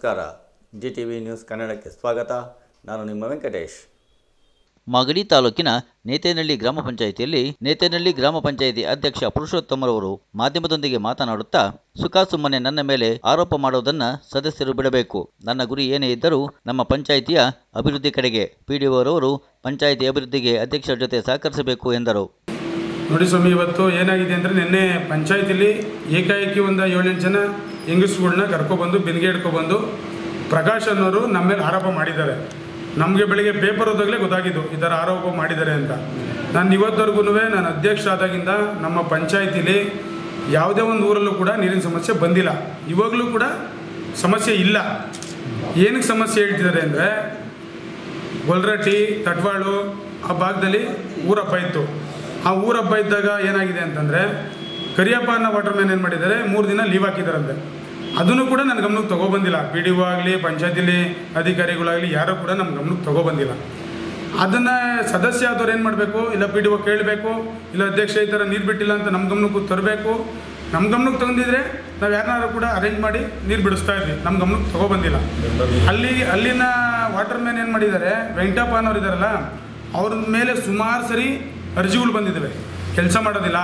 ನಮಸ್ಕಾರ G T V news ಕನ್ನಡಕ್ಕೆ ಸ್ವಾಗತ ನಾನು ನಿಮ್ಮ ವೆಂಕಟೇಶ್ ಮಾಗಡಿ ತಾಲೂಕಿನ ನೇತೇನಹಳ್ಳಿ ಗ್ರಾಮ ಪಂಚಾಯಿತಿಯಲ್ಲಿ ನೇತೇನಹಳ್ಳಿ ಗ್ರಾಮ ಪಂಚಾಯಿತಿ ಅಧ್ಯಕ್ಷ ಪುರುಷೋತ್ತಮರವರು ಮಾಧ್ಯಮದೊಂದಿಗೆ ಮಾತನಾಡುತ್ತಾ ಸುಖಾಸುಮ್ಮನೆ ನನ್ನ ಮೇಲೆ ಆರೋಪ ಮಾಡುವುದನ್ನು ಸದಸ್ಯರು ಬಿಡಬೇಕು ನನ್ನ ಗುರಿ ಏನೇ ಇದ್ದರೂ ನಮ್ಮ ಪಂಚಾಯಿತಿಯ ಅಭಿವೃದ್ಧಿ ಕಡೆಗೆ ಪಿಡಿಒರವರು ಪಂಚಾಯಿತಿ ಅಭಿವೃದ್ಧಿಗೆ ಅಧ್ಯಕ್ಷರ ಜೊತೆ ಸಹಕರಿಸಬೇಕು ಎಂದರು ನೋಡಿ ಸ್ವಾಮಿ ಇವತ್ತು ಏನಾಗಿದೆ ಅಂದರೆ ನಿನ್ನೆ ಪಂಚಾಯತಿಲಿ ಏಕಾಏಕಿ ಒಂದು ಏಳೆಂಟು ಜನ ಹೆಂಗಸ್ಗಳನ್ನ ಕರ್ಕೊಬಂದು ಬಿನ್ಗೆ ಹಿಡ್ಕೊಬಂದು ಪ್ರಕಾಶ್ ಅನ್ನೋರು ನಮ್ಮ ಮೇಲೆ ಆರೋಪ ಮಾಡಿದ್ದಾರೆ ನಮಗೆ ಬೆಳಿಗ್ಗೆ ಪೇಪರ್ ಓದಾಗಲೇ ಗೊತ್ತಾಗಿದ್ದು ಈ ಥರ ಆರೋಪ ಮಾಡಿದ್ದಾರೆ ಅಂತ ನಾನು ಇವತ್ತವರೆಗೂ ನಾನು ಅಧ್ಯಕ್ಷ ಆದಾಗಿಂದ ನಮ್ಮ ಪಂಚಾಯತಿಲಿ ಯಾವುದೇ ಒಂದು ಊರಲ್ಲೂ ಕೂಡ ನೀರಿನ ಸಮಸ್ಯೆ ಬಂದಿಲ್ಲ ಇವಾಗಲೂ ಕೂಡ ಸಮಸ್ಯೆ ಇಲ್ಲ ಏನಕ್ಕೆ ಸಮಸ್ಯೆ ಹೇಳ್ತಿದ್ದಾರೆ ಅಂದರೆ ಗೊಲ್ರಟ್ಟಿ ತಟ್ವಾಳು ಆ ಭಾಗದಲ್ಲಿ ಊರ ಹಬ್ಬ ಇತ್ತು ಆ ಊರ ಹಬ್ಬ ಇದ್ದಾಗ ಏನಾಗಿದೆ ಅಂತಂದರೆ ಕರಿಯಪ್ಪ ಅನ್ನೋ ವಾಟರ್ ಮ್ಯಾನ್ ಏನು ಮಾಡಿದ್ದಾರೆ ಮೂರು ದಿನ ಲೀವ್ ಹಾಕಿದಾರಂತೆ ಅದನ್ನು ಕೂಡ ನನ್ನ ಗಮನಕ್ಕೆ ತೊಗೊಬಂದಿಲ್ಲ ಪಿ ಡಿ ಒ ಆಗಲಿ ಪಂಚಾಯತಿಲಿ ಅಧಿಕಾರಿಗಳಾಗಲಿ ಯಾರೂ ಕೂಡ ನಮ್ಮ ಗಮನಕ್ಕೆ ತೊಗೊಬಂದಿಲ್ಲ ಅದನ್ನು ಸದಸ್ಯ ಆದವ್ರು ಏನು ಮಾಡಬೇಕು ಇಲ್ಲ ಪಿ ಡಿ ಒ ಕೇಳಬೇಕು ಇಲ್ಲ ಅಧ್ಯಕ್ಷ ಈ ಥರ ನೀರು ಬಿಟ್ಟಿಲ್ಲ ಅಂತ ನಮ್ಮ ಗಮನಕ್ಕೂ ತರಬೇಕು ನಮ್ಮ ಗಮನಕ್ಕೆ ತಂದಿದ್ರೆ ನಾವು ಯಾರನ್ನಾರು ಕೂಡ ಅರೇಂಜ್ ಮಾಡಿ ನೀರು ಬಿಡಿಸ್ತಾ ಇದ್ವಿ ನಮ್ಮ ಗಮನಕ್ಕೆ ತೊಗೊಬಂದಿಲ್ಲ ಅಲ್ಲಿ ಅಲ್ಲಿನ ವಾಟರ್ ಮ್ಯಾನ್ ಏನು ಮಾಡಿದ್ದಾರೆ ವೆಂಕಟಪ್ಪ ಅನ್ನೋರು ಇದ್ದಾರಲ್ಲ ಅವ್ರ ಮೇಲೆ ಸುಮಾರು ಸರಿ ಅರ್ಜಿಗಳು ಬಂದಿದ್ದಾವೆ ಕೆಲಸ ಮಾಡೋದಿಲ್ಲ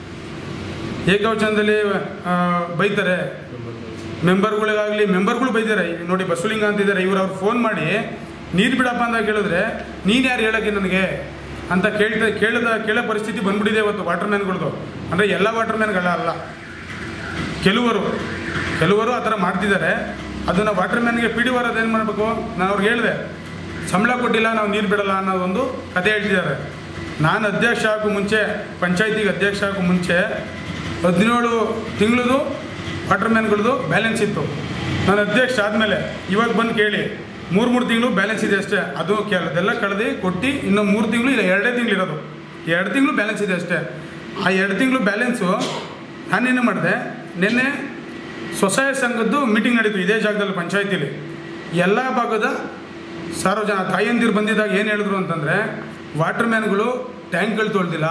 ಏಕವಚನದಲ್ಲಿ ಆ, ಬೈತಾರೆ ಮೆಂಬರ್ಗಳಿಗಾಗಲಿ ಮೆಂಬರ್ಗಳು ಬೈತಾರೆ ಈಗ ನೋಡಿ ಬಸವಲಿಂಗ ಅಂತಿದ್ದಾರೆ ಇವ್ರು ಅವ್ರು ಫೋನ್ ಮಾಡಿ ನೀರು ಬಿಡಪ್ಪ ಅಂತ ಕೇಳಿದ್ರೆ ನೀನು ಯಾರು ಹೇಳೋಕ್ಕೆ ನನಗೆ ಅಂತ ಕೇಳ್ತಾ ಕೇಳಿದ ಕೇಳೋ ಪರಿಸ್ಥಿತಿ ಬಂದ್ಬಿಟ್ಟಿದೆ ಇವತ್ತು ವಾಟರ್ ಮ್ಯಾನ್ಗಳದ್ದು ಅಂದರೆ ಎಲ್ಲ ವಾಟರ್ ಮ್ಯಾನ್ಗಳ ಅಲ್ಲ ಕೆಲವರು ಕೆಲವರು ಆ ಥರ ಮಾಡ್ತಿದ್ದಾರೆ ಅದನ್ನು ವಾಟರ್ ಮ್ಯಾನ್ಗೆ ಪಿ ಡಿ ವರದು ಏನು ಮಾಡಬೇಕು ನಾನು ಅವ್ರಿಗೆ ಹೇಳಿದೆ ಸಂಬಳ ಕೊಟ್ಟಿಲ್ಲ ನಾವು ನೀರು ಬಿಡಲ್ಲ ಅನ್ನೋದೊಂದು ಕತೆ ಹೇಳ್ತಿದ್ದಾರೆ ನಾನು ಅಧ್ಯಕ್ಷ ಆಗೋ ಮುಂಚೆ ಪಂಚಾಯತಿಗೆ ಅಧ್ಯಕ್ಷ ಆಗೋ ಮುಂಚೆ ಹದಿನೇಳು ತಿಂಗಳದು ವಾಟರ್ ಮ್ಯಾನ್ಗಳದ್ದು ಬ್ಯಾಲೆನ್ಸ್ ಇತ್ತು ನಾನು ಅಧ್ಯಕ್ಷ ಆದಮೇಲೆ ಇವಾಗ ಬಂದು ಕೇಳಿ ಮೂರು ಮೂರು ತಿಂಗಳು ಬ್ಯಾಲೆನ್ಸ್ ಇದೆ ಅಷ್ಟೇ ಅದು ಕೆಲದೆಲ್ಲ ಕಳೆದು ಕೊಟ್ಟು ಇನ್ನು ಮೂರು ತಿಂಗಳು ಇಲ್ಲ ಎರಡೇ ತಿಂಗಳು ಇರೋದು ಎರಡು ತಿಂಗಳು ಬ್ಯಾಲೆನ್ಸ್ ಇದೆ ಅಷ್ಟೇ ಆ ಎರಡು ತಿಂಗಳು ಬ್ಯಾಲೆನ್ಸು ನಾನೇನು ಮಾಡಿದೆ ನಿನ್ನೆ ಸ್ವಸಹಾಯ ಸಂಘದ್ದು ಮೀಟಿಂಗ್ ನಡೀತು ಇದೇ ಜಾಗದಲ್ಲಿ ಪಂಚಾಯತಿಲಿ ಎಲ್ಲ ಭಾಗದ ಸಾರ್ವಜನ ತಾಯಂದಿರು ಬಂದಿದ್ದಾಗ ಏನು ಹೇಳಿದ್ರು ಅಂತಂದರೆ ವಾಟರ್ ಮ್ಯಾನ್ಗಳು ಟ್ಯಾಂಕ್ಗಳು ತೊಳ್ದಿಲ್ಲ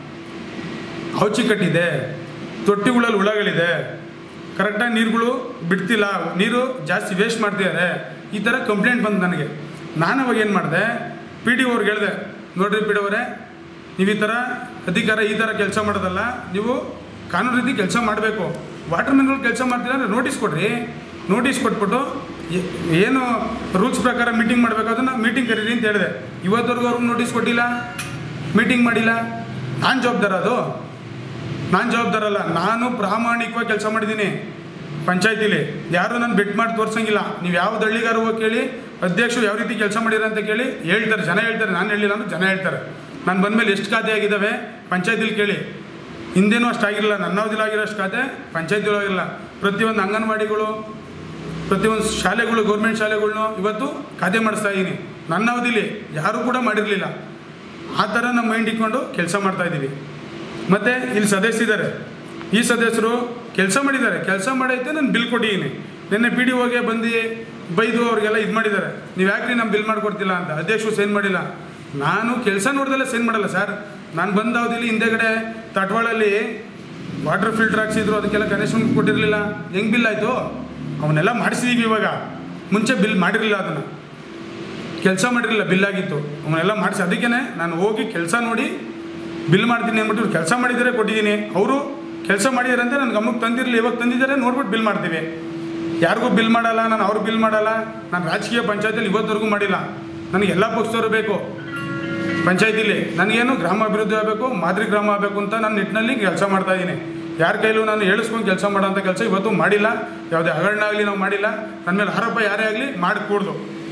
ಔಚಿಕಟ್ಟಿದೆ ತೊಟ್ಟಿಗಳಲ್ಲಿ ಹುಳಗಳಿದೆ ಕರೆಕ್ಟಾಗಿ ನೀರುಗಳು ಬಿಡ್ತಿಲ್ಲ ನೀರು ಜಾಸ್ತಿ ವೇಸ್ಟ್ ಮಾಡ್ತಿದ್ದಾರೆ ಈ ಥರ ಕಂಪ್ಲೇಂಟ್ ಬಂತು ನನಗೆ ನಾನು ಅವಾಗ ಏನು ಮಾಡಿದೆ ಪಿ ಡಿ ಅವ್ರಿಗೆ ಹೇಳಿದೆ ನೋಡ್ರಿ ಪಿ ಡಿ ಅವರೇ ನೀವು ಈ ಥರ ಅಧಿಕಾರ ಈ ಥರ ಕೆಲಸ ಮಾಡೋದಲ್ಲ ನೀವು ಕಾನೂನು ರೀತಿ ಕೆಲಸ ಮಾಡಬೇಕು ವಾಟರ್ ಮ್ಯಾನ್ಗಳು ಕೆಲಸ ಮಾಡ್ತೀರಾ ಅಂದರೆ ನೋಟಿಸ್ ಕೊಡ್ರಿ ನೋಟಿಸ್ ಕೊಟ್ಬಿಟ್ಟು ಏ- ಏನು ರೂಲ್ಸ್ ಪ್ರಕಾರ ಮೀಟಿಂಗ್ ಮಾಡಬೇಕು ಅದನ್ನು ಮೀಟಿಂಗ್ ಕರೀರಿ ಅಂತ ಹೇಳಿದೆ ಇವತ್ತವರೆಗೂ ಅವ್ರಿಗೆ ನೋಟಿಸ್ ಕೊಟ್ಟಿಲ್ಲ ಮೀಟಿಂಗ್ ಮಾಡಿಲ್ಲ ನಾನು ಜವಾಬ್ದಾರ ಅದು ನಾನು ಜವಾಬ್ದಾರಲ್ಲ ನಾನು ಪ್ರಾಮಾಣಿಕವಾಗಿ ಕೆಲಸ ಮಾಡಿದ್ದೀನಿ ಪಂಚಾಯತಿಲಿ ಯಾರು ನಾನು ಬೆಟ್ ಮಾಡಿ ತೋರ್ಸಂಗಿಲ್ಲ ನೀವು ಯಾವ ಹಳ್ಳಿಗಾರು ಹೋಗಿ ಕೇಳಿ ಅಧ್ಯಕ್ಷರು ಯಾವ ರೀತಿ ಕೆಲಸ ಮಾಡಿರ ಅಂತ ಕೇಳಿ ಹೇಳ್ತಾರೆ ಜನ ಹೇಳ್ತಾರೆ ನಾನು ಹೇಳಿಲ್ಲ ಅಂದ್ರೆ ಜನ ಹೇಳ್ತಾರೆ ನಾನು ಬಂದಮೇಲೆ ಎಷ್ಟು ಖಾತೆ ಆಗಿದ್ದಾವೆ ಪಂಚಾಯತಿಲಿ ಕೇಳಿ ಹಿಂದೇನೂ ಅಷ್ಟು ಆಗಿರಲಿಲ್ಲ ನನ್ನ ಅವಧಿಲಿ ಆಗಿರೋಷ್ಟು ಖಾತೆ ಪಂಚಾಯತಿಲಿ ಆಗಿರಲ್ಲ ಪ್ರತಿಯೊಂದು ಅಂಗನವಾಡಿಗಳು ಪ್ರತಿಯೊಂದು ಶಾಲೆಗಳು ಗೌರ್ಮೆಂಟ್ ಶಾಲೆಗಳ್ನು ಇವತ್ತು ಖಾತೆ ಮಾಡಿಸ್ತಾ ಇದ್ದೀನಿ ನನ್ನ ಅವಧಿಲಿ ಯಾರೂ ಕೂಡ ಮಾಡಿರಲಿಲ್ಲ ಆ ಥರ ನಮ್ಮ ಮೈಂಡ್ ಇಟ್ಕೊಂಡು ಕೆಲಸ ಮಾಡ್ತಾ ಇದ್ದೀವಿ ಮತ್ತು ಇಲ್ಲಿ ಸದಸ್ಯರಿದ್ದಾರೆ ಈ ಸದಸ್ಯರು ಕೆಲಸ ಮಾಡಿದ್ದಾರೆ ಕೆಲಸ ಮಾಡೈತೆ ನಾನು ಬಿಲ್ ಕೊಟ್ಟಿದ್ದೀನಿ ನಿನ್ನೆ ಪಿ ಡಿ ಓಗೆ ಬಂದು ಬೈದು ಅವ್ರಿಗೆಲ್ಲ ಇದು ಮಾಡಿದ್ದಾರೆ ನೀವು ಯಾಕ್ರಿ ನಮ್ಮ ಬಿಲ್ ಮಾಡಿಕೊಡ್ತಿಲ್ಲ ಅಂತ ಅಧ್ಯಕ್ಷರು ಸೈನ್ ಮಾಡಿಲ್ಲ ನಾನು ಕೆಲಸ ನೋಡ್ದಲ್ಲೇ ಸೈನ್ ಮಾಡಲ್ಲ ಸರ್ ನಾನು ಬಂದ ಅವಧಿಲಿ ಹಿಂದೆಗಡೆ ತಟ್ವಾಳಲ್ಲಿ ವಾಟರ್ ಫಿಲ್ಟರ್ ಹಾಕ್ಸಿದ್ರು ಅದಕ್ಕೆಲ್ಲ ಕನೆಕ್ಷನ್ ಕೊಟ್ಟಿರಲಿಲ್ಲ ಹೆಂಗೆ ಬಿಲ್ ಆಯಿತು ಅವನ್ನೆಲ್ಲ ಮಾಡಿಸಿದೀವಿ ಇವಾಗ ಮುಂಚೆ ಬಿಲ್ ಮಾಡಿರಲಿಲ್ಲ ಅದನ್ನು ಕೆಲಸ ಮಾಡಿರಲಿಲ್ಲ ಬಿಲ್ ಆಗಿತ್ತು ಅವನ್ನೆಲ್ಲ ಮಾಡಿಸಿ ಅದಕ್ಕೇ ನಾನು ಹೋಗಿ ಕೆಲಸ ನೋಡಿ ಬಿಲ್ ಮಾಡ್ತೀನಿ ಅಂದ್ಬಿಟ್ಟು ಕೆಲಸ ಮಾಡಿದರೆ ಕೊಟ್ಟಿದ್ದೀನಿ ಅವರು ಕೆಲಸ ಮಾಡಿದ್ದಾರೆ ಅಂತ ನನ್ನ ಗಮನಕ್ಕೆ ತಂದಿರಲಿ ಇವಾಗ ತಂದಿದ್ದಾರೆ ನೋಡ್ಬಿಟ್ಟು ಬಿಲ್ ಮಾಡ್ತೀವಿ ಯಾರಿಗೂ ಬಿಲ್ ಮಾಡಲ್ಲ ನಾನು ಅವ್ರು ಬಿಲ್ ಮಾಡಲ್ಲ ನಾನು ರಾಜಕೀಯ ಪಂಚಾಯತಿಲಿ ಇವತ್ತವರೆಗೂ ಮಾಡಿಲ್ಲ ನನಗೆ ಎಲ್ಲ ಪಕ್ಷದವರು ಬೇಕು ಪಂಚಾಯತಿಲಿ ನನಗೇನು ಗ್ರಾಮ ಅಭಿವೃದ್ಧಿ ಆಗಬೇಕು ಮಾದರಿ ಗ್ರಾಮ ಆಗಬೇಕು ಅಂತ ನಾನು ನಿಟ್ಟಿನಲ್ಲಿ ಕೆಲಸ ಮಾಡ್ತಾ ಇದ್ದೀನಿ ಯಾರ ಕೈಲೂ ನಾನು ಹೇಳಿಸ್ಕೊಂಡು ಕೆಲಸ ಮಾಡೋಂಥ ಕೆಲಸ ಇವತ್ತು ಮಾಡಿಲ್ಲ ಯಾವುದೇ ಹಗರಣ ಆಗಲಿ ನಾವು ಮಾಡಿಲ್ಲ ನನ್ನ ಮೇಲೆ ಆರೋಪ ಯಾರೇ ಆಗಲಿ ಮಾಡಿಕೊಡ್ದು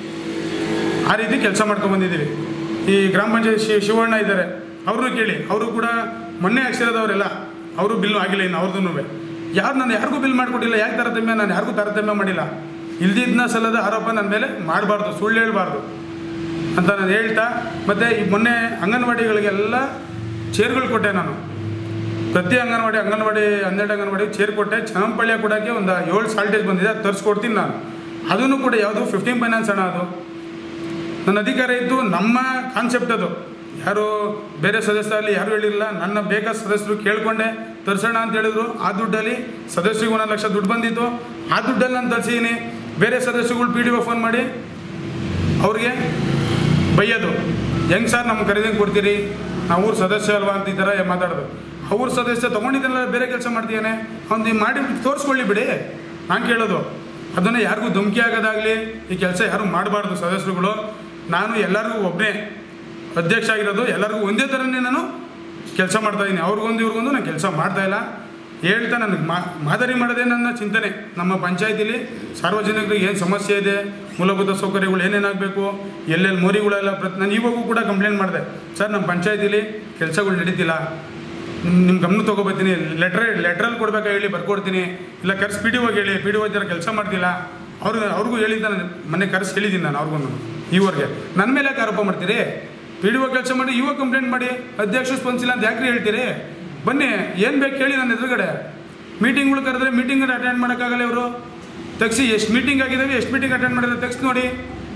ಆ ರೀತಿ ಕೆಲಸ ಮಾಡ್ಕೊಂಡು ಬಂದಿದ್ದೀವಿ ಈ ಗ್ರಾಮ ಪಂಚಾಯತ್ ಶಿ ಶಿವಣ್ಣ ಇದ್ದಾರೆ ಅವ್ರನ್ನೂ ಕೇಳಿ ಅವರು ಕೂಡ ಮೊನ್ನೆ ಹಾಕ್ಸಿರೋದವರೆಲ್ಲ ಅವರು ಬಿಲ್ ಆಗಿಲ್ಲ ಇನ್ನು ಅವ್ರದ್ದು ಯಾರು ನಾನು ಯಾರಿಗೂ ಬಿಲ್ ಮಾಡಿಕೊಟ್ಟಿಲ್ಲ ಯಾಕೆ ತಾರತಮ್ಯ ನಾನು ಯಾರಿಗೂ ತಾರತಮ್ಯ ಮಾಡಿಲ್ಲ ಇಲ್ದಿದ್ನ ಸಲದ ಆರೋಪ ನನ್ನ ಮೇಲೆ ಮಾಡಬಾರ್ದು ಸುಳ್ಳು ಹೇಳ್ಬಾರ್ದು ಅಂತ ನಾನು ಹೇಳ್ತಾ ಮತ್ತು ಈ ಮೊನ್ನೆ ಅಂಗನವಾಡಿಗಳಿಗೆಲ್ಲ ಚೇರ್ಗಳು ಕೊಟ್ಟೆ ನಾನು ಪ್ರತಿ ಅಂಗನವಾಡಿ ಅಂಗನವಾಡಿ ಹನ್ನೆರಡು ಅಂಗನವಾಡಿ ಚೇರ್ ಕೊಟ್ಟೆ ಚನ್ನಂಪಳ್ಯ ಕೊಡೋಕ್ಕೆ ಒಂದು ಏಳು ಸಾಲ್ಟೇಜ್ ಬಂದಿದೆ ಅದು ತರಿಸ್ಕೊಡ್ತೀನಿ ನಾನು ಅದನ್ನು ಕೂಡ ಯಾವುದು ಫಿಫ್ಟೀನ್ ಫೈನಾನ್ಸ್ ಹಣ ಅದು ನನ್ನ ಅಧಿಕಾರ ಇತ್ತು ನಮ್ಮ ಕಾನ್ಸೆಪ್ಟ್ ಅದು ಯಾರು ಬೇರೆ ಸದಸ್ಯರಲ್ಲಿ ಯಾರು ಹೇಳಿರಲಿಲ್ಲ ನನ್ನ ಬೇಕಾದ ಸದಸ್ಯರು ಕೇಳ್ಕೊಂಡೆ ತರಿಸೋಣ ಅಂತ ಹೇಳಿದ್ರು ಆ ದುಡ್ಡಲ್ಲಿ ಸದಸ್ಯರಿಗೂ ಒಂದೊಂದು ಲಕ್ಷ ದುಡ್ಡು ಬಂದಿತ್ತು ಆ ದುಡ್ಡಲ್ಲಿ ನಾನು ತರಿಸಿದ್ದೀನಿ ಬೇರೆ ಸದಸ್ಯಗಳು ಪಿ ಡಿ ಒ ಫೋನ್ ಮಾಡಿ ಅವ್ರಿಗೆ ಬೈಯೋದು ಹೆಂಗೆ ಸರ್ ನಮ್ಗೆ ಖರೀದಿಗೆ ಕೊಡ್ತೀರಿ ನಾವು ಊರು ಸದಸ್ಯ ಅಲ್ವಾ ಅಂತ ಈ ಥರ ಮಾತಾಡೋದು ಅವ್ರ ಸದಸ್ಯ ತೊಗೊಂಡಿದ್ದೆಲ್ಲ ಬೇರೆ ಕೆಲಸ ಮಾಡ್ತೀಯಾನೆ ಅವ್ನು ಮಾಡಿ ತೋರಿಸ್ಕೊಳ್ಳಿ ಬಿಡಿ ನಾನು ಕೇಳೋದು ಅದನ್ನು ಯಾರಿಗೂ ಧಮಕಿ ಆಗೋದಾಗಲಿ ಈ ಕೆಲಸ ಯಾರು ಮಾಡಬಾರ್ದು ಸದಸ್ಯರುಗಳು ನಾನು ಎಲ್ಲರಿಗೂ ಒಬ್ಬನೇ ಅಧ್ಯಕ್ಷ ಆಗಿರೋದು ಎಲ್ಲರಿಗೂ ಒಂದೇ ಥರನೇ ನಾನು ಕೆಲಸ ಮಾಡ್ತಾಯಿದ್ದೀನಿ ಅವ್ರಿಗೊಂದು ಇವ್ರಿಗೊಂದು ನಾನು ಕೆಲಸ ಮಾಡ್ತಾಯಿಲ್ಲ ಹೇಳ್ತಾ ನನಗೆ ಮಾ ಮಾದರಿ ಮಾಡೋದೇ ನನ್ನ ಚಿಂತನೆ ನಮ್ಮ ಪಂಚಾಯತಿಲಿ ಸಾರ್ವಜನಿಕರಿಗೆ ಏನು ಸಮಸ್ಯೆ ಇದೆ ಮೂಲಭೂತ ಸೌಕರ್ಯಗಳು ಏನೇನಾಗಬೇಕು ಎಲ್ಲೆಲ್ಲಿ ಮೋರಿಗಳೆಲ್ಲ ಪ್ರತಿ ನಾನು ಇವಾಗೂ ಕೂಡ ಕಂಪ್ಲೇಂಟ್ ಮಾಡಿದೆ ಸರ್ ನಮ್ಮ ಪಂಚಾಯತಿಲಿ ಕೆಲಸಗಳು ನಡೀತಿಲ್ಲ ನಿಮ್ಮ ಗಮನ ತೊಗೊಬರ್ತೀನಿ ಲೆಟ್ರ್ ಲೆಟ್ರಲ್ಲಿ ಕೊಡ್ಬೇಕಾ ಹೇಳಿ ಬರ್ಕೊಡ್ತೀನಿ ಇಲ್ಲ ಕರ್ಸಿ ಪಿ ಡಿ ಹೋಗಿ ಹೇಳಿ ಪಿ ಡಿ ಹೋಗಿ ಕೆಲಸ ಮಾಡ್ತಿಲ್ಲ ಅವ್ರಿಗೆ ಅವ್ರಿಗೂ ಹೇಳಿದ್ದ ನಾನು ಮೊನ್ನೆ ಕರೆಸಿ ಹೇಳಿದ್ದೀನಿ ನಾನು ಅವ್ರಿಗೂ ಇವ್ರಿಗೆ ನನ್ನ ಮೇಲೆ ಯಾಕೆ ಆರೋಪ ಮಾಡ್ತೀರಿ ಪಿ ಡಿ ಕೆಲಸ ಮಾಡಿ ಇವಾಗ ಕಂಪ್ಲೇಂಟ್ ಮಾಡಿ ಅಧ್ಯಕ್ಷ ಸ್ಪಂದಿಸಿಲ್ಲ ಅಂತ ಯಾಕ್ರಿ ಹೇಳ್ತೀರಿ ಬನ್ನಿ ಏನು ಬೇಕು ಹೇಳಿ ನನ್ನ ಎದುರುಗಡೆ ಮೀಟಿಂಗ್ಗಳು ಕರೆದ್ರೆ ಮೀಟಿಂಗ್ ಅಟೆಂಡ್ ಮಾಡೋಕ್ಕಾಗಲ್ಲ ಇವರು ತೆಗ್ಸಿ ಎಷ್ಟು ಮೀಟಿಂಗ್ ಆಗಿದ್ದಾವೆ ಎಷ್ಟು ಮೀಟಿಂಗ್ ಅಟೆಂಡ್ ಮಾಡಿದ್ರೆ ತೆಗ್ಸಿ ನೋಡಿ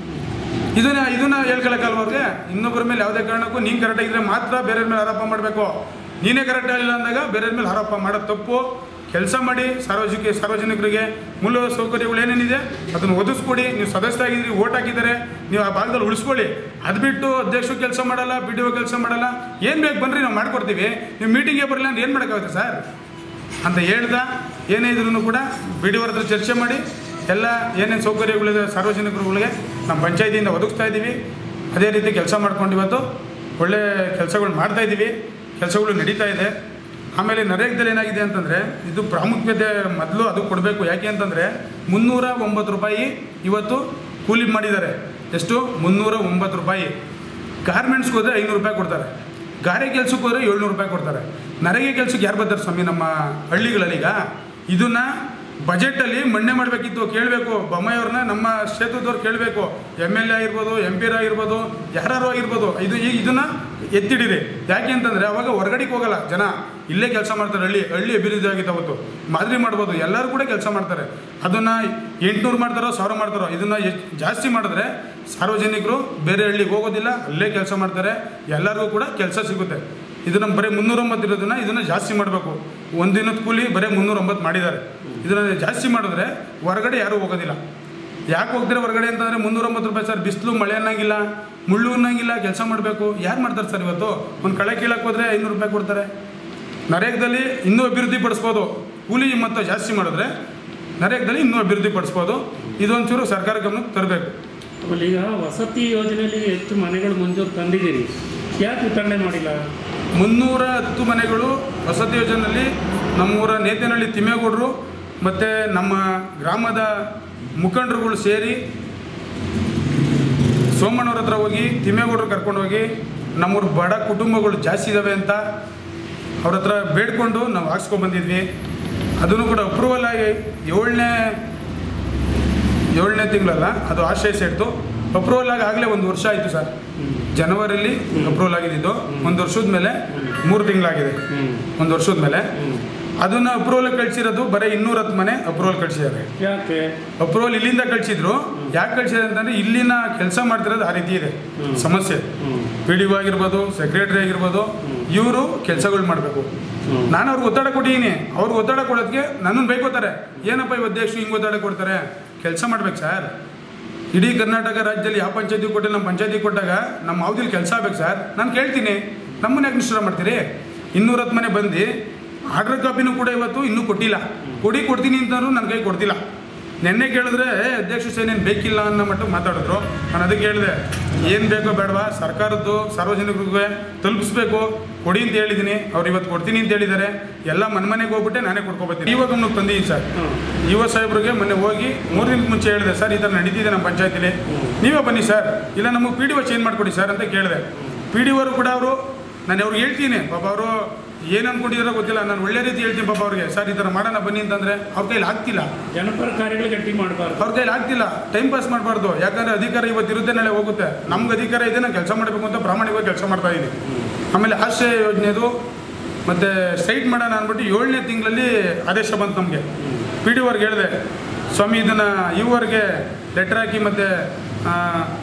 ಇದನ್ನ ಇದನ್ನ ಹೇಳ್ಕೊಳಕ್ಕಲ್ವ ಅವ್ರಿಗೆ ಇನ್ನೊಬ್ಬರ ಮೇಲೆ ಯಾವುದೇ ಕಾರಣಕ್ಕೂ ನೀನು ಕರೆಕ್ಟ್ ಆಗಿದ್ರೆ ಮಾತ್ರ ಬೇರೆಯವ್ರ ಮೇಲೆ ಆರೋಪ ಮಾಡಬೇಕು ನೀನೇ ಕರೆಕ್ಟ್ ಆಗಿಲ್ಲ ಅಂದಾಗ ಬೇರೆಯವ್ರ ಮೇಲೆ ಆರೋಪ ಮಾಡೋದು ತಪ್ಪು ಕೆಲಸ ಮಾಡಿ ಸಾರ್ವಜನಿಕ ಸಾರ್ವಜನಿಕರಿಗೆ ಮೂಲ ಸೌಕರ್ಯಗಳು ಏನೇನಿದೆ ಅದನ್ನು ಒದಗಿಸ್ಕೊಡಿ ನೀವು ಸದಸ್ಯ ಆಗಿದ್ರಿ ಓಟ್ ಹಾಕಿದ್ದಾರೆ ನೀವು ಆ ಭಾಗದಲ್ಲಿ ಉಳಿಸ್ಕೊಳ್ಳಿ ಅದು ಬಿಟ್ಟು ಅಧ್ಯಕ್ಷರು ಕೆಲಸ ಮಾಡಲ್ಲ ಪಿ ಡಿ ಒ ಕೆಲಸ ಮಾಡಲ್ಲ ಏನು ಬೇಕು ಬನ್ನಿರಿ ನಾವು ಮಾಡ್ಕೊಡ್ತೀವಿ ನೀವು ಮೀಟಿಂಗ್ಗೆ ಬರಲಿಲ್ಲ ಅಂದ್ರೆ ಏನು ಮಾಡೋಕ್ಕಾಗುತ್ತೆ ಸರ್ ಅಂತ ಹೇಳ್ದ ಏನೇ ಇದ್ರೂ ಕೂಡ ಬಿ ಡಿ ಹತ್ರ ಚರ್ಚೆ ಮಾಡಿ ಎಲ್ಲ ಏನೇನು ಸೌಕರ್ಯಗಳಿದೆ ಸಾರ್ವಜನಿಕರುಗಳಿಗೆ ನಮ್ಮ ಪಂಚಾಯತಿಯಿಂದ ಒದಗಿಸ್ತಾ ಇದ್ದೀವಿ ಅದೇ ರೀತಿ ಕೆಲಸ ಮಾಡ್ಕೊಂಡು ಇವತ್ತು ಒಳ್ಳೆ ಕೆಲಸಗಳು ಮಾಡ್ತಾ ಇದ್ದೀವಿ ಕೆಲಸಗಳು ನಡೀತಾ ಇದೆ ಆಮೇಲೆ ನರೇಗಾದಲ್ಲಿ ಏನಾಗಿದೆ ಅಂತಂದರೆ ಇದು ಪ್ರಾಮುಖ್ಯತೆ ಮೊದಲು ಅದು ಕೊಡಬೇಕು ಯಾಕೆ ಅಂತಂದರೆ ಮುನ್ನೂರ ಒಂಬತ್ತು ರೂಪಾಯಿ ಇವತ್ತು ಕೂಲಿ ಮಾಡಿದ್ದಾರೆ ಎಷ್ಟು ಮುನ್ನೂರ ಒಂಬತ್ತು ರೂಪಾಯಿ ಗಾರ್ಮೆಂಟ್ಸ್ಗೆ ಹೋದರೆ ಐನೂರು ರೂಪಾಯಿ ಕೊಡ್ತಾರೆ ಗಾರೆ ಕೆಲ್ಸಕ್ಕೆ ಹೋದರೆ ಏಳ್ನೂರು ರೂಪಾಯಿ ಕೊಡ್ತಾರೆ ನರೇಗೆ ಕೆಲ್ಸಕ್ಕೆ ಯಾರು ಬರ್ತಾರೆ ಸ್ವಾಮಿ ನಮ್ಮ ಹಳ್ಳಿಗಳಲ್ಲೀಗ ಇದನ್ನು ಬಜೆಟಲ್ಲಿ ಮಣ್ಣೆ ಮಾಡಬೇಕಿತ್ತು ಕೇಳಬೇಕು ಬೊಮ್ಮಾಯಿಯವ್ರನ್ನ ನಮ್ಮ ಕ್ಷೇತ್ರದವ್ರು ಕೇಳಬೇಕು ಎಮ್ ಎಲ್ ಎ ಆಗಿರ್ಬೋದು ಎಂ ಪಿರ್ ಆಗಿರ್ಬೋದು ಯಾರು ಆಗಿರ್ಬೋದು ಇದು ಈಗ ಇದನ್ನು ಎತ್ತಿಡಿರಿ ಯಾಕೆ ಅಂತಂದರೆ ಅವಾಗ ಹೊರಗಡೆಗೆ ಹೋಗಲ್ಲ ಜನ ಇಲ್ಲೇ ಕೆಲಸ ಮಾಡ್ತಾರೆ ಹಳ್ಳಿ ಹಳ್ಳಿ ಅಭಿವೃದ್ಧಿ ಆಗಿತ್ತು ಅವತ್ತು ಮಾದರಿ ಮಾಡ್ಬೋದು ಎಲ್ಲರೂ ಕೂಡ ಕೆಲಸ ಮಾಡ್ತಾರೆ ಅದನ್ನು ಎಂಟುನೂರು ಮಾಡ್ತಾರೋ ಸಾವಿರ ಮಾಡ್ತಾರೋ ಇದನ್ನು ಜಾಸ್ತಿ ಮಾಡಿದ್ರೆ ಸಾರ್ವಜನಿಕರು ಬೇರೆ ಹಳ್ಳಿಗೆ ಹೋಗೋದಿಲ್ಲ ಅಲ್ಲೇ ಕೆಲಸ ಮಾಡ್ತಾರೆ ಎಲ್ಲರಿಗೂ ಕೂಡ ಕೆಲಸ ಸಿಗುತ್ತೆ ಇದನ್ನು ಬರೀ ಮುನ್ನೂರೊಂಬತ್ತು ಇರೋದನ್ನ ಇದನ್ನು ಜಾಸ್ತಿ ಮಾಡಬೇಕು ಒಂದಿನದ ಕೂಲಿ ಬರೀ ಮುನ್ನೂರೊಂಬತ್ತು ಮಾಡಿದ್ದಾರೆ ಇದನ್ನು ಜಾಸ್ತಿ ಮಾಡಿದ್ರೆ ಹೊರಗಡೆ ಯಾರೂ ಹೋಗೋದಿಲ್ಲ ಯಾಕೆ ಹೋಗ್ತಾರೆ ಹೊರಗಡೆ ಅಂತಂದರೆ ಮುನ್ನೂರೊಂಬತ್ತು ರೂಪಾಯಿ ಸರ್ ಬಿಸಿಲು ಮಳೆ ಅನ್ನಂಗಿಲ್ಲ ಮುಳ್ಳು ಅನ್ನಂಗಿಲ್ಲ ಕೆಲಸ ಮಾಡಬೇಕು ಯಾರು ಮಾಡ್ತಾರೆ ಸರ್ ಇವತ್ತು ಒಂದು ಕಳೆ ಕೀಳಕ್ಕೆ ಹೋದರೆ ಐನೂರು ರೂಪಾಯಿ ಕೊಡ್ತಾರೆ ನರೇಗಾದಲ್ಲಿ ಇನ್ನೂ ಅಭಿವೃದ್ಧಿ ಪಡಿಸ್ಬೋದು ಕೂಲಿ ಮತ್ತು ಜಾಸ್ತಿ ಮಾಡಿದ್ರೆ ನರೇಗಾದಲ್ಲಿ ಇನ್ನೂ ಅಭಿವೃದ್ಧಿ ಪಡಿಸ್ಬೋದು ಇದೊಂಚೂರು ಸರ್ಕಾರ ಗಮನಕ್ಕೆ ತರಬೇಕು ಆಮೇಲೆ ಈಗ ವಸತಿ ಯೋಜನೆಯಲ್ಲಿ ಹೆಚ್ಚು ಮನೆಗಳು ಮಂಜೂರು ತಂದಿದ್ದೀರಿ ಯಾಕೆ ವಿತರಣೆ ಮಾಡಿಲ್ಲ ಮುನ್ನೂರ ಹತ್ತು ಮನೆಗಳು ವಸತಿ ಯೋಜನೆಯಲ್ಲಿ ನಮ್ಮೂರ ನೇತನಹಳ್ಳಿ ತಿಮ್ಮೇಗೌಡರು ಮತ್ತು ನಮ್ಮ ಗ್ರಾಮದ ಮುಖಂಡರುಗಳು ಸೇರಿ ಸೋಮಣ್ಣವ್ರ ಹತ್ರ ಹೋಗಿ ತಿಮ್ಮೇಗೌಡರು ಕರ್ಕೊಂಡು ಹೋಗಿ ನಮ್ಮೂರ ಬಡ ಕುಟುಂಬಗಳು ಜಾಸ್ತಿ ಇದ್ದಾವೆ ಅಂತ ಅವ್ರ ಹತ್ರ ಬೇಡ್ಕೊಂಡು ನಾವು ಹಾಕ್ಸ್ಕೊಂಡ್ಬಂದಿದ್ವಿ ಅದನ್ನು ಕೂಡ ಅಪ್ರೂವಲ್ ಆಗಿ ಏಳನೇ ಏಳನೇ ತಿಂಗಳಲ್ಲ ಅದು ಆಶ್ರಯ ಸೇರ್ತು ಅಪ್ರೂವಲ್ ಆಗಿ ಆಗಲೇ ಒಂದು ವರ್ಷ ಆಯಿತು ಸರ್ ಜನವರಿಲಿ ಅಪ್ರೂವಲ್ ಆಗಿದ್ದು ಒಂದು ವರ್ಷದ ಮೇಲೆ ಮೂರು ತಿಂಗಳಾಗಿದೆ ಹ್ಮ್. ಒಂದು ವರ್ಷದ ಮೇಲೆ ಹ್ಮ್. ಅದನ್ನು ಅಪ್ರೂವಲ್ ಕಳಿಸಿರೋದು ಬರೀ ಇನ್ನೂರ ಹತ್ತು ಮನೆ ಅಪ್ರೂವಲ್ ಕಳಿಸಿದ್ದಾರೆ ಯಾಕೆ ಅಪ್ರೂವಲ್ ಇಲ್ಲಿಂದ ಕಳಿಸಿದ್ರು ಯಾಕೆ ಕಳಿಸಿದ್ದಾರೆ ಅಂತಂದ್ರೆ ಇಲ್ಲಿನ ಕೆಲಸ ಮಾಡ್ತಿರೋದು ಆ ರೀತಿ ಇದೆ ಹ್ಮ್. ಸಮಸ್ಯೆ ಹ್ಮ್. ಪಿ ಡಿ ಒ ಆಗಿರ್ಬೋದು ಸೆಕ್ರೆಟರಿ ಆಗಿರ್ಬೋದು ಇವರು ಕೆಲಸಗಳು ಮಾಡಬೇಕು ಹ್ಮ್. ನಾನು ಅವ್ರಿಗೆ ಒತ್ತಡ ಕೊಟ್ಟಿದ್ದೀನಿ ಅವ್ರಿಗೆ ಒತ್ತಡ ಕೊಡೋದಕ್ಕೆ ನನ್ನನ್ನು ಬೈಕೋತಾರೆ ಏನಪ್ಪ ಈ ಅಧ್ಯಕ್ಷರು ಹಿಂಗೆ ಒತ್ತಡ ಕೊಡ್ತಾರೆ ಕೆಲಸ ಮಾಡ್ಬೇಕು ಸರ್ ಇಡೀ ಕರ್ನಾಟಕ ರಾಜ್ಯದಲ್ಲಿ ಯಾವ ಪಂಚಾಯತಿ ಕೊಟ್ಟೆ ನಮ್ಮ ಪಂಚಾಯತಿ ಕೊಟ್ಟಾಗ ನಮ್ಮ ಅವಧಿಲಿ ಕೆಲಸ ಆಗ್ಬೇಕು ಸರ್ ನಾನು ಕೇಳ್ತೀನಿ ನಮ್ಮನ್ನ ಯಾಕೆ ನಿಷ್ಠುರ ಮಾಡ್ತೀರಿ ಇನ್ನೂರ ಹತ್ತು ಮನೆ ಬಂದು ಆರ್ಡರ್ ಕಾಪಿನೂ ಕೂಡ ಇವತ್ತು ಇನ್ನೂ ಕೊಟ್ಟಿಲ್ಲ ಕೊಡಿ ಕೊಡ್ತೀನಿ ಅಂತಂದ್ರು ನನ್ನ ಕೈ ಕೊಡ್ತಿಲ್ಲ ನೆನ್ನೆ ಕೇಳಿದ್ರೆ "ಏ, ಅಧ್ಯಕ್ಷ ಸೇನೇನು ಬೇಕಿಲ್ಲ ಅನ್ನೋ ಮಟ್ಟಕ್ಕೆ ಮಾತಾಡಿದ್ರು ನಾನು ಅದಕ್ಕೆ ಹೇಳಿದೆ ಏನು ಬೇಕೋ ಬೇಡವಾ ಸರ್ಕಾರದ್ದು ಸಾರ್ವಜನಿಕರಿಗೆ ತಲುಪಿಸ್ಬೇಕು ಕೊಡಿ ಅಂತ ಹೇಳಿದ್ದೀನಿ ಅವ್ರು ಇವತ್ತು ಕೊಡ್ತೀನಿ ಅಂತ ಹೇಳಿದ್ದಾರೆ ಎಲ್ಲ ಮನೆ ಮನೆಗೆ ಹೋಗ್ಬಿಟ್ಟೆ ನಾನೇ ಕೊಡ್ಕೊಬತ್ತೀನಿ ಇವಾಗ ನಮ್ಗೆ ತಂದಿದ್ದೀನಿ ಸರ್ ಹ್ಮ್. ಯುವ ಸಾಹೇಬ್ರಿಗೆ ಮೊನ್ನೆ ಹೋಗಿ ಮೂರು ದಿನದ ಮುಂಚೆ ಹೇಳಿದೆ ಸರ್ ಈ ಥರ ನಡೀತಿದೆ ನಮ್ಮ ಪಂಚಾಯತಿಲಿ ನೀವೇ ಬನ್ನಿ ಸರ್ ಇಲ್ಲ ನಮಗೆ ಪಿ ಡಿ ಒ ಚೇಂಜ್ ಮಾಡಿಕೊಡಿ ಸರ್ ಅಂತ ಕೇಳಿದೆ ಪಿ ಡಿ ಒರು ಕೂಡ ಅವರು ನಾನು ಅವ್ರಿಗೆ ಹೇಳ್ತೀನಿ ಪಾಪ ಅವರು ಏನು ಅನ್ಕೊಂಡಿದಾರೋ ಗೊತ್ತಿಲ್ಲ ನಾನು ಒಳ್ಳೆ ರೀತಿ ಹೇಳ್ತೀನಿ ಪಾಪ ಅವ್ರಿಗೆ ಸರ್ ಈ ಥರ ಮಾಡೋಣ ಬನ್ನಿ ಅಂತಂದರೆ ಅವ್ರ ಕೈಲಿ ಆಗ್ತಿಲ್ಲ ಜನಪರ ಕಾರ್ಯಗಳು ಗಟ್ಟಿ ಮಾಡಬಾರ್ದು ಅವ್ರ ಕೈಲಿ ಆಗ್ತಿಲ್ಲ ಟೈಮ್ ಪಾಸ್ ಮಾಡಬಾರ್ದು ಯಾಕಂದ್ರೆ ಅಧಿಕಾರ ಇವತ್ತು ಇರುತ್ತೆ ನಾಳೆ ಹೋಗುತ್ತೆ ನಮ್ಗೆ ಅಧಿಕಾರ ಇದೆ ನಾನು ಕೆಲಸ ಮಾಡಬೇಕು ಅಂತ ಪ್ರಾಮಾಣಿಕವಾಗಿ ಕೆಲಸ ಮಾಡ್ತಾ ಇದ್ದೀನಿ ಆಮೇಲೆ ಆಶ್ರಯ ಯೋಜನೆದು ಮತ್ತು ಸೈಟ್ ಮಾಡೋಣ ಅಂದ್ಬಿಟ್ಟು ಏಳನೇ ತಿಂಗಳಲ್ಲಿ ಆದೇಶ ಬಂತು ನಮಗೆ ಪಿ ಡಿ ಅವ್ರಿಗೆ ಹೇಳಿದೆ ಸ್ವಾಮಿ ಇದನ್ನು ಇವ್ರಿಗೆ ಲೆಟ್ರ್ ಹಾಕಿ ಮತ್ತು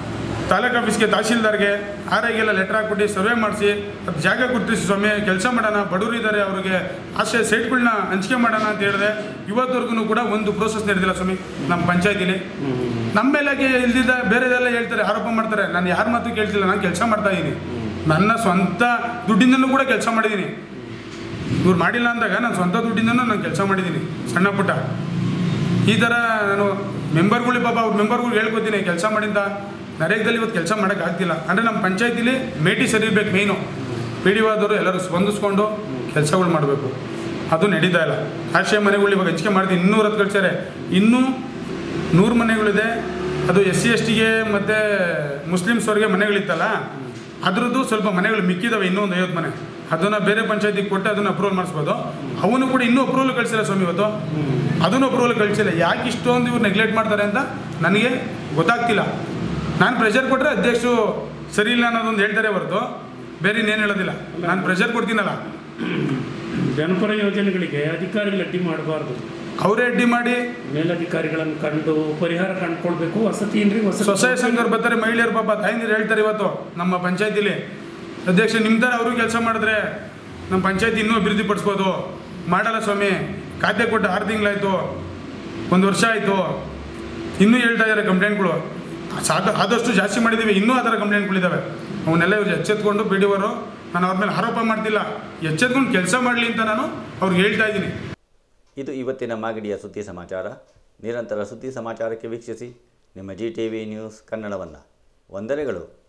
ತಾಲೂಕು ಆಫೀಸ್ಗೆ ತಹಶೀಲ್ದಾರ್ಗೆ ಆರ್ ಐಗೆಲ್ಲ ಲೆಟರ್ ಹಾಕ್ಬಿಟ್ಟು ಸರ್ವೆ ಮಾಡಿಸಿ ಅದು ಜಾಗ ಗುರುತಿಸಿ ಸ್ವಾಮಿ ಕೆಲಸ ಮಾಡೋಣ ಬಡವರು ಇದ್ದಾರೆ ಅವ್ರಿಗೆ ಆಶ್ರಯ ಸೈಟ್ಗಳನ್ನ ಹಂಚಿಕೆ ಮಾಡೋಣ ಅಂತ ಹೇಳಿದೆ ಇವತ್ತವರೆಗೂ ಕೂಡ ಒಂದು ಪ್ರೋಸೆಸ್ ನಡೆದಿಲ್ಲ ಸ್ವಾಮಿ ನಮ್ಮ ಪಂಚಾಯತಿಲಿ ನಮ್ಮ ಮೇಲೆ ಇಲ್ದಿದ್ದ ಬೇರೆದೆಲ್ಲ ಹೇಳ್ತಾರೆ ಆರೋಪ ಮಾಡ್ತಾರೆ ನಾನು ಯಾರ ಮಾತು ಕೇಳ್ತಿಲ್ಲ ನಾನು ಕೆಲಸ ಮಾಡ್ತಾ ಇದ್ದೀನಿ ನನ್ನ ಸ್ವಂತ ದುಡ್ಡಿಂದನೂ ಕೂಡ ಕೆಲಸ ಮಾಡಿದ್ದೀನಿ ಇವ್ರು ಮಾಡಿಲ್ಲ ಅಂದಾಗ ನಾನು ಸ್ವಂತ ದುಡ್ಡಿಂದನೂ ನಾನು ಕೆಲಸ ಮಾಡಿದ್ದೀನಿ ಸಣ್ಣ ಪುಟ್ಟ ಈ ಥರ ನಾನು ಮೆಂಬರ್ಗಳಿಗೆ ಪಾಪ ಅವ್ರ ಮೆಂಬರ್ಗಳಿಗೆ ಹೇಳ್ಕೊತೀನಿ ಕೆಲಸ ಮಾಡಿಂದ ನರೇಗದಲ್ಲಿ ಇವತ್ತು ಕೆಲಸ ಮಾಡೋಕ್ಕಾಗ್ತಿಲ್ಲ ಅಂದರೆ ನಮ್ಮ ಪಂಚಾಯತಿಲಿ ಮೇಟಿ ಸರಿ ಇರ್ಬೇಕು ಮೇಯ್ನು ಪಿ ಡಿ ಆದವರು ಎಲ್ಲರೂ ಸ್ಪಂದಿಸ್ಕೊಂಡು ಕೆಲಸಗಳು ಮಾಡಬೇಕು ಅದು ನಡೀತಾ ಇಲ್ಲ ಆಶ್ರಯ ಮನೆಗಳು ಇವಾಗ ಹಂಚಿಕೆ ಮಾಡಿದ್ವಿ ಇನ್ನೂರ ಹತ್ತು ಕಳ್ಸ್ಯಾರೆ ಇನ್ನೂ ನೂರು ಮನೆಗಳಿದೆ ಅದು ಎಸ್ ಸಿ ಎಸ್ ಟಿಗೆ ಮತ್ತು ಮುಸ್ಲಿಮ್ಸ್ವರೆಗೆ ಮನೆಗಳಿತ್ತಲ್ಲ ಅದ್ರದ್ದು ಸ್ವಲ್ಪ ಮನೆಗಳು ಮಿಕ್ಕಿದಾವೆ ಇನ್ನೂ ಒಂದು ಐವತ್ತು ಮನೆ ಅದನ್ನು ಬೇರೆ ಪಂಚಾಯತಿಗೆ ಕೊಟ್ಟು ಅದನ್ನು ಅಪ್ರೂವಲ್ ಮಾಡಿಸ್ಬೋದು ಅವನು ಕೂಡ ಇನ್ನೂ ಅಪ್ರೂವಲ್ ಕಳಿಸಿಲ್ಲ ಸ್ವಾಮಿ ಇವತ್ತು ಅದನ್ನು ಅಪ್ರೂವಲ್ ಕಳಿಸಿಲ್ಲ ಯಾಕೆ ಇಷ್ಟೊಂದು ಇವ್ರು ನೆಗ್ಲೆಕ್ಟ್ ಮಾಡ್ತಾರೆ ಅಂತ ನನಗೆ ಗೊತ್ತಾಗ್ತಿಲ್ಲ ನಾನು ಪ್ರೆಷರ್ ಕೊಟ್ಟರೆ ಅಧ್ಯಕ್ಷರು ಸರಿ ಇಲ್ಲ ಅನ್ನೋದೊಂದು ಹೇಳ್ತಾರೆ ಹೊರತು ಬೇರೆ ಇನ್ನೇನು ಹೇಳೋದಿಲ್ಲ ನಾನು ಪ್ರೆಷರ್ ಕೊಡ್ತೀನಲ್ಲ ಜನಪರ ಯೋಜನೆಗಳಿಗೆ ಅಧಿಕಾರಿಗಳು ಅಡ್ಡಿ ಮಾಡಬಾರ್ದು ಅವರೇ ಅಡ್ಡಿ ಮಾಡಿ ಮೇಲಧಿಕಾರಿಗಳನ್ನು ಕಂಡು ಪರಿಹಾರ ಕಂಡುಕೊಳ್ಬೇಕು ವಸತಿ ಏನ್ರಿ ವಸತಿ ಸ್ವಸಹಾಯ ಸಂಘರು ಬರ್ತಾರೆ ಮಹಿಳೆಯರು ಪಾಪ ತಾಯಂದಿರು ಹೇಳ್ತಾರೆ ಇವತ್ತು ನಮ್ಮ ಪಂಚಾಯತಿಲಿ ಅಧ್ಯಕ್ಷ ನಿಮ್ಮ ಥರ ಅವರು ಕೆಲಸ ಮಾಡಿದ್ರೆ ನಮ್ಮ ಪಂಚಾಯತಿ ಇನ್ನೂ ಅಭಿವೃದ್ಧಿ ಪಡಿಸ್ಬೋದು ಮಾಡಲ್ಲ ಸ್ವಾಮಿ ಖಾತೆ ಕೊಟ್ಟು ಆರು ತಿಂಗಳಾಯಿತು ಒಂದು ವರ್ಷ ಆಯಿತು ಇನ್ನೂ ಹೇಳ್ತಾ ಇದ್ದಾರೆ ಕಂಪ್ಲೇಂಟ್ಗಳು ಸಾಕು ಆದಷ್ಟು ಜಾಸ್ತಿ ಮಾಡಿದ್ದೀವಿ ಇನ್ನೂ ಆ ಥರ ಕಂಪ್ಲೇಂಟ್ಗಳಿದ್ದಾವೆ ಅವನ್ನೆಲ್ಲ ಇವ್ರು ಎಚ್ಚೆತ್ಕೊಂಡು ಬಿ ಡಿ ನಾನು ಅವ್ರ ಮೇಲೆ ಆರೋಪ ಮಾಡ್ತಿಲ್ಲ ಎಚ್ಚೆತ್ಕೊಂಡು ಕೆಲಸ ಮಾಡಲಿ ಅಂತ ನಾನು ಅವ್ರಿಗೆ ಹೇಳ್ತಾ ಇದ್ದೀನಿ ಇದು ಇವತ್ತಿನ ಮಾಗಡಿಯ ಸುದ್ದಿ ಸಮಾಚಾರ ನಿರಂತರ ಸುದ್ದಿ ಸಮಾಚಾರಕ್ಕೆ ವೀಕ್ಷಿಸಿ ನಿಮ್ಮ ಜಿ ಟಿ ವಿ ನ್ಯೂಸ್ ಕನ್ನಡವನ್ನು ವಂದನೆಗಳು